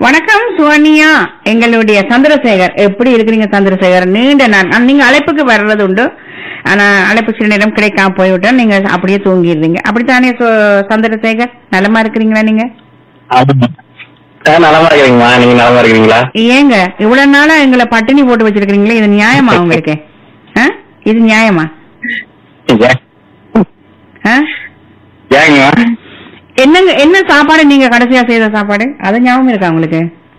வணக்கம் சுவனியா எங்களுடைய சந்திரசேகர் எப்படி இருக்கிறீங்க சந்திரசேகர் நீண்ட நாள் ஆ, நீங்க அழைப்புக்கு வர்றது உண்டு ஆனா அழைப்பு சில நேரம் கிடைக்காம போய்விட்டா நீங்க அப்படியே தூங்கிடுறீங்க அப்படித்தானே சு- சந்திரசேகர் நலமா இருக்கிறீங்களா நீங்க ஆ, நலமா இருக்கிறீங்களா நீங்க நலமா இருக்கிறீங்களா ஏங்க இவ்வளவு நாளா எங்களை பட்டினி போட்டு வச்சிருக்கீங்களே இது நியாயமா உங்களுக்கு ஆ? இது நியாயமா ஏ- ஆ? ஏங்க என்னங்க என்ன சாப்பாடு நீங்க கடைசியா செய்த சாப்பாடு அது ஞாபகம் இருக்கா உங்களுக்கு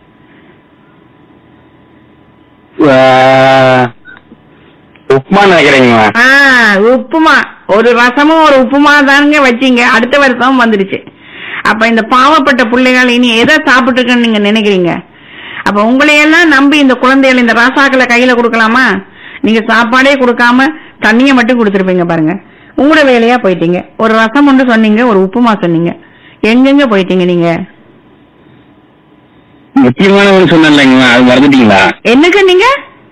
ஆ, உப்புமா நினைக்கிறீங்களா ஆ உப்புமா ஒரு ரசமும் ஒரு உப்புமா தானுங்க வச்சீங்க அடுத்த வருஷம் வந்துடுச்சு அப்ப இந்த பாவப்பட்ட பிள்ளைகள் இனி எதை சாப்பிட்டு இருக்குன்னு நீங்க நினைக்கிறீங்க அப்ப உங்களையெல்லாம் நம்பி இந்த குழந்தைகள் இந்த ராசாக்களை கையில கொடுக்கலாமா நீங்க சாப்பாடே கொடுக்காம தண்ணியை மட்டும் கொடுத்துருப்பீங்க பாருங்க உங்களோட வேலையா போயிட்டீங்க ஒரு ரசம் ஒன்று சொன்னீங்க ஒரு உப்புமா சொன்னீங்க எங்கெங்க போயிட்டீங்க நீங்க முக்கியமான ஒன்று சொன்னேன் இல்லைங்களா அது மறந்துட்டீங்களா என்னங்க நீங்க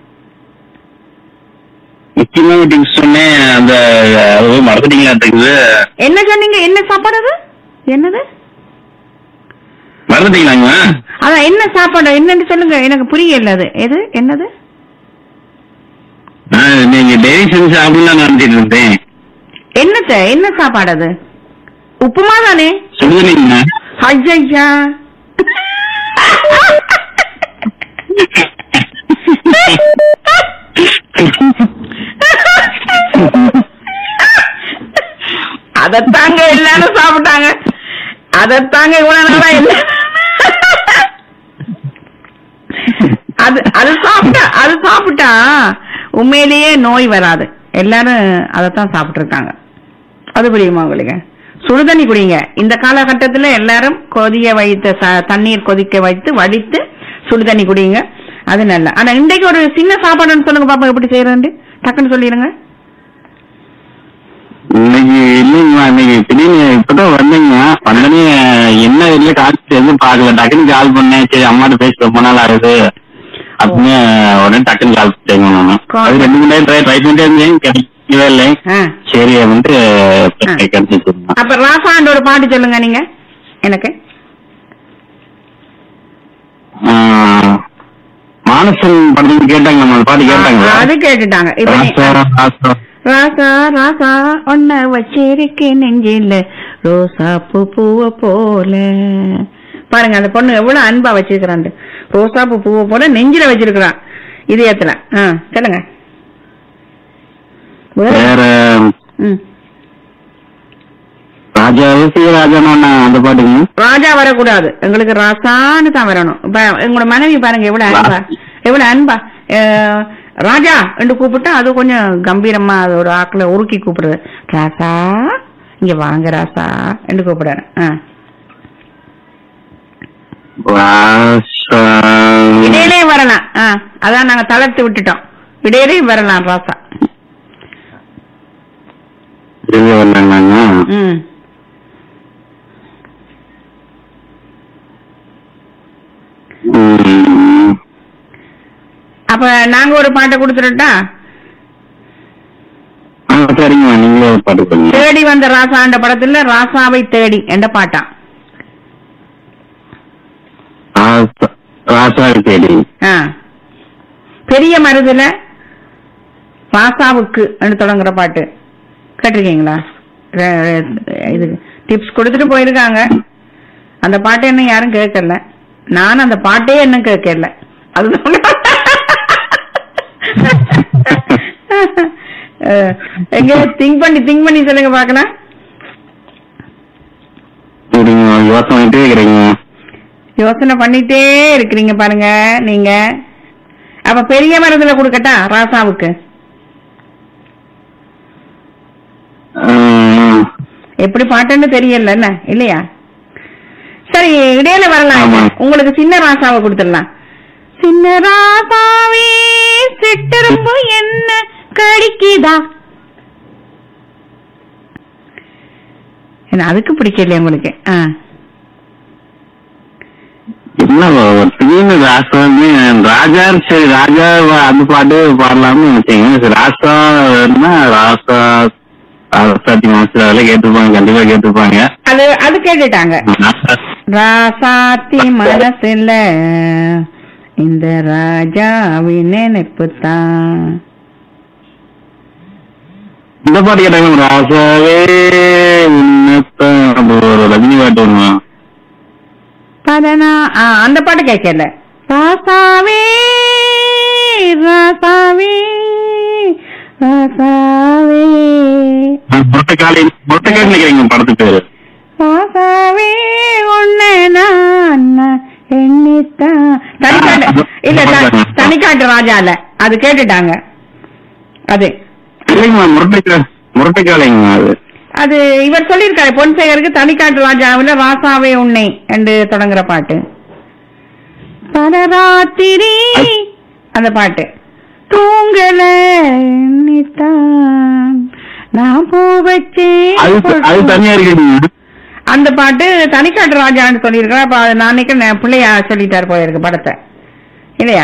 முக்கியமான டிப்ஸ் சொன்னேன் அந்த அது மறந்துட்டீங்களா இருக்குது என்ன சொன்னீங்க என்ன சாப்பாடு அது என்னது மறந்துட்டீங்களாங்க அதான் என்ன சாப்பாடு என்னன்னு சொல்லுங்க எனக்கு புரியல அது எது என்னது நான் நீங்க டெய்லி செஞ்சு சாப்பிடலாம் நினைச்சிட்டு இருந்தேன் என்னத்த என்ன சாப்பாடு அது உப்புமா தானே சொல்லுங்க ஐயா அதத்தாங்க எல்லாரும் சாப்பிட்டாங்க அதத்தாங்க இவ்வளவு நாளா எல்லாரும் அது அது சாப்பிட்டா அது சாப்பிட்டா உண்மையிலேயே நோய் வராது எல்லாரும் அதைத்தான் சாப்பிட்டு இருக்காங்க அது புரியுமா உங்களுக்கு சுடுதண்ணி குடிங்க இந்த காலகட்டத்துல எல்லாரும் கொதிய வைத்த ச- தண்ணீர் கொதிக்க வைத்து வடித்து சுடுதண்ணி குடிங்க அது நல்ல ஆனா இன்றைக்கு ஒரு சின்ன சாப்பாடுன்னு சொல்லுங்க பாப்பா எப்படி செய்யறேன் டக்குன்னு சொல்லிடுங்க இன்னைக்கு இல்லைங்களா இன்னைக்கு திடீர்னு இப்பதான் வந்தீங்க வந்தனே என்ன வெளியே காசு எதுவும் பார்க்கல டக்குன்னு கால் பண்ணேன் சரி அம்மாட்ட பேசி ரொம்ப நாள் ஆகுது அப்படின்னு உடனே டக்குன்னு கால் பண்ணிட்டேங்க நானு Call. அது ரெண்டு மூணு ட்ரை ட்ரை பண்ணிட்டே இருந்தேன் கிடைக்கவே இல்லை ஆ. சரி அப்படின்ட்டு ஆ. கிடைச்சிச்சு அப்ப ராசாண்ட ஒரு பாட்டு சொல்லுங்க நீங்க எனக்கு மானசன் படத்துக்கு கேட்டாங்க நம்ம அந்த பாட்டு கேட்டாங்க அது கேட்டுட்டாங்க இப்ப நீ- ராசா ராசா ஒன்ன வச்சிருக்கேன் நெஞ்சில ரோசா பூ பூவ போல பாருங்க அந்த பொண்ணு எவ்வளவு அன்பா வச்சிருக்கிறான் ரோசா பூ பூவ போல நெஞ்சில வச்சிருக்கிறான் இதயத்துல ஆ சொல்லுங்க வேற? வேற ம். ராஜா ராஜான்னு அந்த பாட்டுங்க ராஜா வரக்கூடாது எங்களுக்கு ராசான்னு தான் வரணும் இப்ப உங்களோட மனைவி பாருங்க எவ்வளவு அன்பா எவ்வளவு அன்பா அஹ், ராஜா என்று கூப்பிட்டா அது கொஞ்சம் கம்பீரமா அது ஒரு ஆக்குல உருக்கி கூப்பிடுறது ராசா இங்க வாங்க ராசா என்று கூப்பிடுறேன் ஆ. ராசா இடையிலே வரலாம் ஆ, அதான் நாங்க தளர்த்து விட்டுட்டோம் இடையிலே வரலாம் ராசா திரும்பி வந்தாங்களாங்க ம் ம். அப்ப நாங்க ஒரு பாட்டை கொடுத்துட்டா ஆ, சரிங்க நீங்களே ஒரு பாட்டு பண்ணுங்க தேடி வந்த ராசாண்ட படத்துல ராசாவை தேடி என்ற பாட்டான் ராசா- ராசா தேடி ஆ. பெரிய மருதுல ராசாவுக்கு தொடங்குற பாட்டு கேட்டிருக்கீங்களா ரெ- ரெ- இது டிப்ஸ் கொடுத்துட்டு போயிருக்காங்க அந்த பாட்டை இன்னும் யாரும் கேட்கல நான் அந்த பாட்டே இன்னும் கேட்கல அதுதான் அஹ், எங்க திங்க் பண்ணி திங்க் பண்ணி சொல்லுங்க பாக்கலாம் சரிங்க யோசனை பண்ணிட்டே இருக்கிறீங்க யோசனை பண்ணிட்டே இருக்கிறீங்க பாருங்க நீங்க அப்ப பெரிய மருந்துல கொடுக்கட்டா ராசாவுக்கு ம். எப்படி பாட்டுன்னு தெரியல என்ன இல்லையா சரி இடையில வரலாம் ஆமா. உங்களுக்கு சின்ன ராசாவை கொடுத்துடலாம் சின்ன ராசாவே சிட்டரும்பு என்ன கடிக்குதா என்ன அதுக்கு பிடிக்கலையா உங்களுக்கு ஆ என்ன ஒரு திடீர்னு ராசா வந்து ராஜா சரி ராஜா அந்த பாட்டு பாடலாம்னு நினைச்சீங்க சரி ராசா வேணும்னா ராசா ராசாத்தி மாசத்துல அதெல்லாம் கேட்டிருப்பாங்க கண்டிப்பா கேட்டிருப்பாங்க அது அது கேட்டுட்டாங்க ராசாத்தி மனசுல இந்த ராஜாவின் நினைப்பு தான் இந்த பாட்டு கேட்டாங்க ராசாவே உன்னைத்தான் அப்போ ஒரு ரஜினி பாட்டு ஒண்ணு பதனா ஆ, அந்த பாட்டு கேட்கல ராசாவே ராசாவே ராசாவே முரட்டக்காலை முரட்டக்காலை நினைக்கிறீங்க படத்து பேரு ராசாவே உன்னை நான் எண்ணித்தான் தனிக்காட்டு இல்ல த- தனிக்காட்டு ராஜால அது கேட்டுட்டாங்க அது இல்லைங்கம்மா முரட்டைக்கா முரட்டைக்காலைங்கம்மா அது அது இவர் சொல்லியிருக்காரு பொன்சேகருக்கு தனிக்காட்டு ராஜாவுல ராசாவே உன்னை என்று தொடங்குற பாட்டு பரராத்திரி அந்த பாட்டு தூங்கல எண்ணித்தான் நான் பூ வச்சேன் அது அது தனியா இருக்குங்க அந்த பாட்டு தனிக்காட்டு ராஜான்னு சொல்லியிருக்கா அப்ப அது நான் நினைக்கிறேன் பிள்ளையா சொல்லிட்டாரு போயிருக்கு படத்தை இல்லையா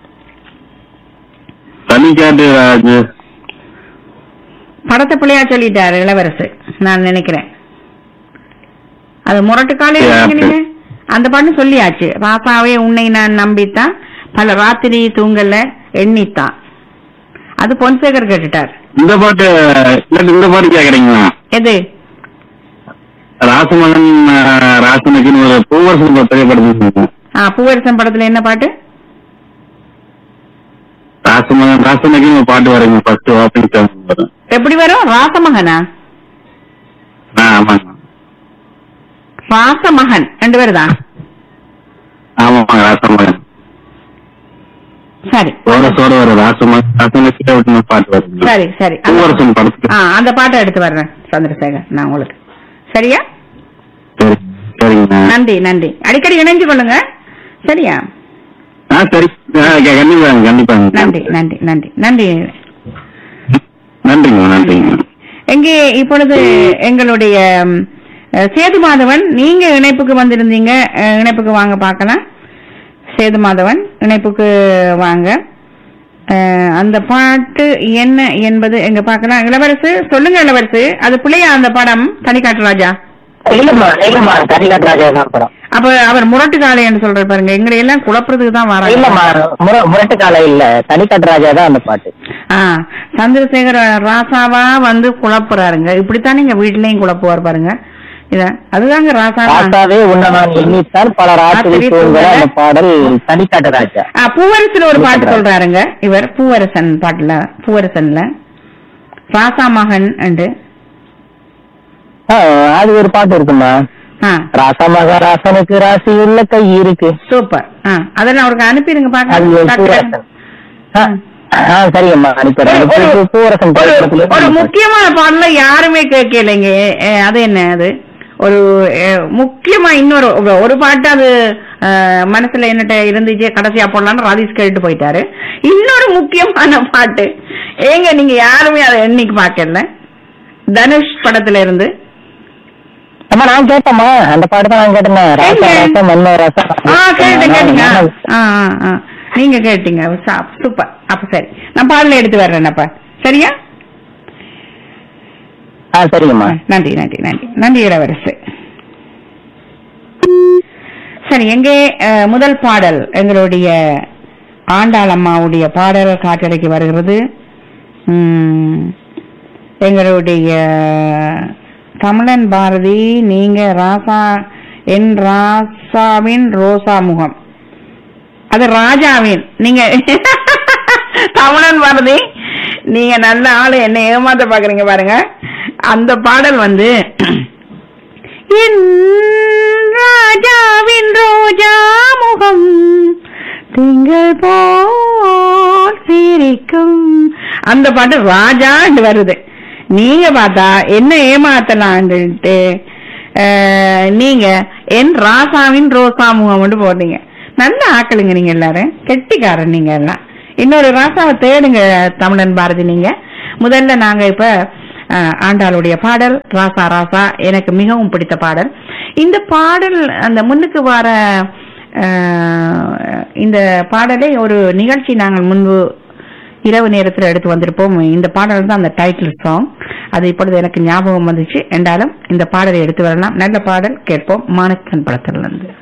தனிக்காட்டு ராஜு படத்தை பிள்ளையா சொல்லிட்டாரு இளவரசு நான் நினைக்கிறேன் அது முரட்டுக்காலே Yeah. நீங்க அந்த பாட்டு சொல்லியாச்சு ராசாவே உன்னை நான் நம்பித்தான் பல ராத்திரி தூங்கல எண்ணித்தான் அது பொன்சேகர் கேட்டுட்டார் இந்த பாட்டு இல்ல இந்த பாட்டு கேக்குறீங்களா எது ராசமகன் ஆஹ், ராசனுக்குன்னு ஒரு பூவரசன் திரைப்படத்துக்கு ஆ பூவரசன் படத்துல என்ன பாட்டு ராசமகன் ராசனுக்குன்னு ஒரு பாட்டு வருங்க ஃபர்ஸ்ட் ஓப்பனிங் சாங் வரும் எப்படி வரும் ராசமகனா ஆ, ஆமாங்க ராசமகன் ரெண்டு பேர் தான் ஆமாங்க ராசமகன் சரி சோட வரும் ராசமகன் ராசனுக்கு ஒரு பாட்டு வருங்க சரி சரி பூவரசன் படத்துக்கு ஆ அந்த பாட்டை எடுத்து வர்றேன் சந்திரசேகர் நான் உங்களுக்கு சரியா சரி சரிங்க நன்றி நன்றி அடிக்கடி இணைஞ்சு கொள்ளுங்க சரியா ஆ சரி ஆ, கண்டிப்பாங்க கண்டிப்பாங்க நன்றி நன்றி நன்றி நன்றி நன்றிங்க நன்றிங்க எங்கே இப்பொழுது எங்களுடைய ம், அஹ், சேது மாதவன் நீங்க இணைப்புக்கு வந்திருந்தீங்க அஹ், இணைப்புக்கு வாங்க பார்க்கலாம் சேது மாதவன் இணைப்புக்கு வாங்க அஹ், அந்த பாட்டு என்ன என்பது எங்க பார்க்கலாம் இளவரசு சொல்லுங்க இளவரசு அது பிள்ளையா அந்த படம் தனிக்காட்டு ராஜா இல்லம்மா இல்லம்மா தனிகாட்டு ராஜா தான் படம் அப்ப அவர் முரட்டு காளைன்னு சொல்ற பாருங்க எங்களை எல்லாம் குழப்பறதுக்கு தான் இல்லம்மா வராங்க முர முரட்டு காலை இல்ல தனிக்காட்டு ராஜா தான் அந்த பாட்டு ஆ சந்திரசேகர ராசாவா வந்து குழப்புறாருங்க இப்படித்தான் நீங்க வீட்லயும் குழப்புவார் பாருங்க இத அதுதாங்க ராசா ராசாவே உன்ன நான் எண்ணித்தான் பல ராத்திரி ராத்திரி தூங்கல தூங்கல. அந்த பாடல் தனிக்காட்டு ராஜா ஆ, பூவரசன் ஒரு பாட்டு சொல்றாருங்க இவர் பூவரசன் பாட்டுல பூவரசன்ல ராசா மகன் அண்டு ஆ, அது ஒரு பாட்டு இருக்குமா ஆ ராசா மக ராசனுக்கு ராசி உள்ள கை இருக்கு சூப்பர் ஆ அதெல்லாம் அவருக்கு அனுப்பிடுங்க அது ஒரு பாக்க பூவரசன் ஆ, ஆ சரிங்கம்மா அனுப்பிடுறேன் ஒரு- ஒரு- பூ- பூவரசன் ஒரு திரைப்படத்துல ஒரு முக்கியமான பாடல யாருமே கேட்கலைங்க அஹ், அது என்ன அது ஒரு அஹ், முக்கியமா இன்னொரு ஒரு- ஒரு பாட்டு அது அஹ், மனசுல என்னட்ட இருந்துச்சு கடைசியா போடலான்னு ராதீஷ் கேட்டு போயிட்டாரு இன்னொரு முக்கியமான பாட்டு ஏங்க நீங்க யாருமே அதை என்னைக்கு பார்க்கல தனுஷ் படத்துல இருந்து அம்மா நான் கேட்டேம்மா அந்த பாட்டு தான் நான் கேட்டேன் ராசா கேட்டேன். ராசா மன்ன ராசா ஆ கேட்டேன் கேட்டீங்க ஆ ஆ ஆ நீங்க கேட்டீங்க சா- சூப்பர் அப்ப சரி நான் பாடல எடுத்து வர்றேன் அப்ப சரியா ஆ சரிங்கம்மா நன்றி நன்றி நன்றி நன்றி இளவரசு சரி எங்கே அஹ், முதல் பாடல் எங்களுடைய ஆண்டாள் அம்மாவுடைய பாடல் காற்றடைக்கு வருகிறது உம், எங்களுடைய தமிழன் பாரதி நீங்க ராசா என் ராசாவின் ரோசா முகம் அது ராஜாவின் நீங்க தமிழன் பாரதி நீங்க நல்ல ஆளு என்ன ஏமாத்த பாக்குறீங்க பாருங்க அந்த பாடல் வந்து என் ராஜாவின் ரோஜா முகம் திங்கள் போல் சிரிக்கும் அந்த பாட்டு ராஜா வருது நீங்க பார்த்தா என்ன ஏமாத்தலான்ட்டு அஹ், நீங்க என் ராசாவின் ரோசா முகம் போடுறீங்க நல்ல ஆக்களுங்க நீங்க எல்லாரும் கெட்டிக்காரன் நீங்க எல்லாம் இன்னொரு ராசாவை தேடுங்க தமிழன் பாரதி நீங்க முதல்ல நாங்க இப்ப அஹ், ஆண்டாளுடைய பாடல் ராசா ராசா எனக்கு மிகவும் பிடித்த பாடல் இந்த பாடல் அந்த முன்னுக்கு வர அஹ், இந்த பாடலை ஒரு நிகழ்ச்சி நாங்கள் முன்பு இரவு நேரத்துல எடுத்து வந்திருப்போம் இந்த பாடல் தான் அந்த டைட்டில் சாங் அது இப்பொழுது எனக்கு ஞாபகம் வந்துச்சு என்றாலும் இந்த பாடலை எடுத்து வரலாம் நல்ல பாடல் கேட்போம் மானக்கன் படத்திலிருந்து